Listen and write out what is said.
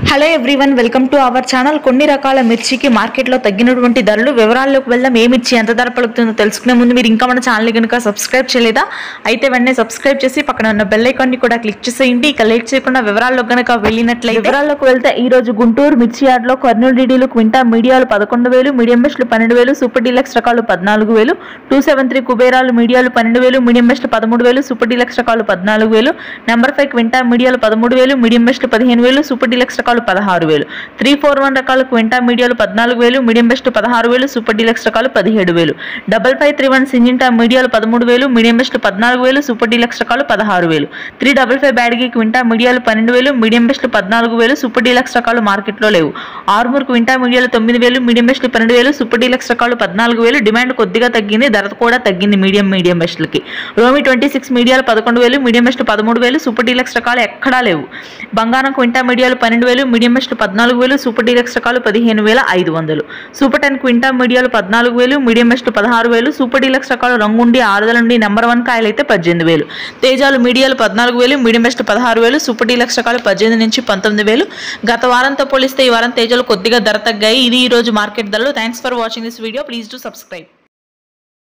hello everyone welcome to our channel కొన్ని రకాల మిర్చికి మార్కెట్లో తగ్గినటువంటి ధరలు వివరాల్లోకి వెళ్దాం ఏ మిర్చి ఎంత ధర పలుకుతుందో తెలుసుకునే ముందు మీరు ఇంకా మన ఛానల్ కనుక సబ్స్క్రైబ్ చేయలేదా అయితే వెంటనే సబ్స్క్రైబ్ చేసి పక్కన ఉన్న బెల్ ఐకాన్ ని కూడా క్లిక్ చేసేయండి ఇక లేట్ చేయకుండా వివరాల్లో కనుక వెళ్ళినట్లయితే వివరాల్లోకి వెళ్తే ఈ రోజు గుంటూరు మిర్చి యార్డ్ లో కర్నూలు డీడీలు క్వింటా మీడియాలు పదకొండు వేలు మీడియం బెస్ట్లు పన్నెండు వేలు సూపర్ డీలక్స్ రకాలు పద్నాలుగు వేలు టూ సెవెన్ త్రీ కుబేరాలు మీడియాలు పన్నెండు వేలు మీడియం బెస్ట్ పదమూడు వేలు సూపర్ డీలక్స్ రకాలు పద్నాలుగు వేలు నెంబర్ ఫైవ్ క్వింటా మీడియాలు పదమూడు వేలు మీడియం బెస్ట్ పదిహేను వేలు సూపర్ డీలక్స్ రకాలు పదహారు వేలు త్రీ ఫోర్ వన్ రకాలు క్వింటా మీడియాలు పద్నాలుగు వేలు మీడియం బెస్ట్ పదహారు వేలు సూపర్ డీలక్స్ రకాలు పదిహేడు వేలు double five three one Syngenta మీడియాలు పదమూడు వేలు మీడియం బెస్ట్ పద్నాలుగు వేలు సూపర్ డీలక్స్ రకాలు పదహారు వేలు త్రీ డబల్ ఫైవ్ బ్యాడ్కి క్వింటా మీడియాలు పన్నెండు వేలు మీడియం బెస్ట్ పద్నాలుగు వేలు సూపర్ డీలక్స్ రకాలు మార్కెట్లో లేవు ఆరుమూరు క్వింటా మీడియాలు తొమ్మిది వేలు మీడియం బెస్ట్ పన్నెండు వేలు సూపర్ డీలక్స్ రకాలు పద్నాలుగు వేలు డిమాండ్ కొద్దిగా తగ్గింది ధర కూడా తగ్గింది మీడియం మీడియం బెస్ట్లకి రోమి ట్వంటీ సిక్స్ మీడియాలు పదకొండు వేలు మీడియం బెస్ట్ పదమూడు వేలు సూపర్ డీలక్స్ రకాలు ఎక్కడా లేవు బంగారం క్వింటా మీడియాలు పన్నెండు వేలు మీడియం బెస్ట్ పద్నాలుగు వేలు సూపర్ డీలక్స్ రకాలు పదిహేను వేల ఐదు వందలు సూపర్ టెన్ క్వింటా మీడియాలు పద్నాలుగు వేలు మీడియం బెస్ట్ పదహారు వేలు సూపర్ డీలక్స్ రకాలు రంగుండి ఆరుదల నుండి నెంబర్ వన్ కాయలు అయితే పద్దెనిమిది వేలు తేజాలు మీడియాలు పద్నాలుగు వేలు మీడియం బెస్ట్ పదహారు వేలు సూపర్ డీలక్స్ రకాలు పద్దెనిమిది నుంచి పంతొమ్మిది వేలు గత వారంతో పోలిస్తే ఈ వారం తేజాలు కొద్దిగా ధర తగ్గాయి ఇది ఈ రోజు మార్కెట్ ధరలు thanks for watching this video please to subscribe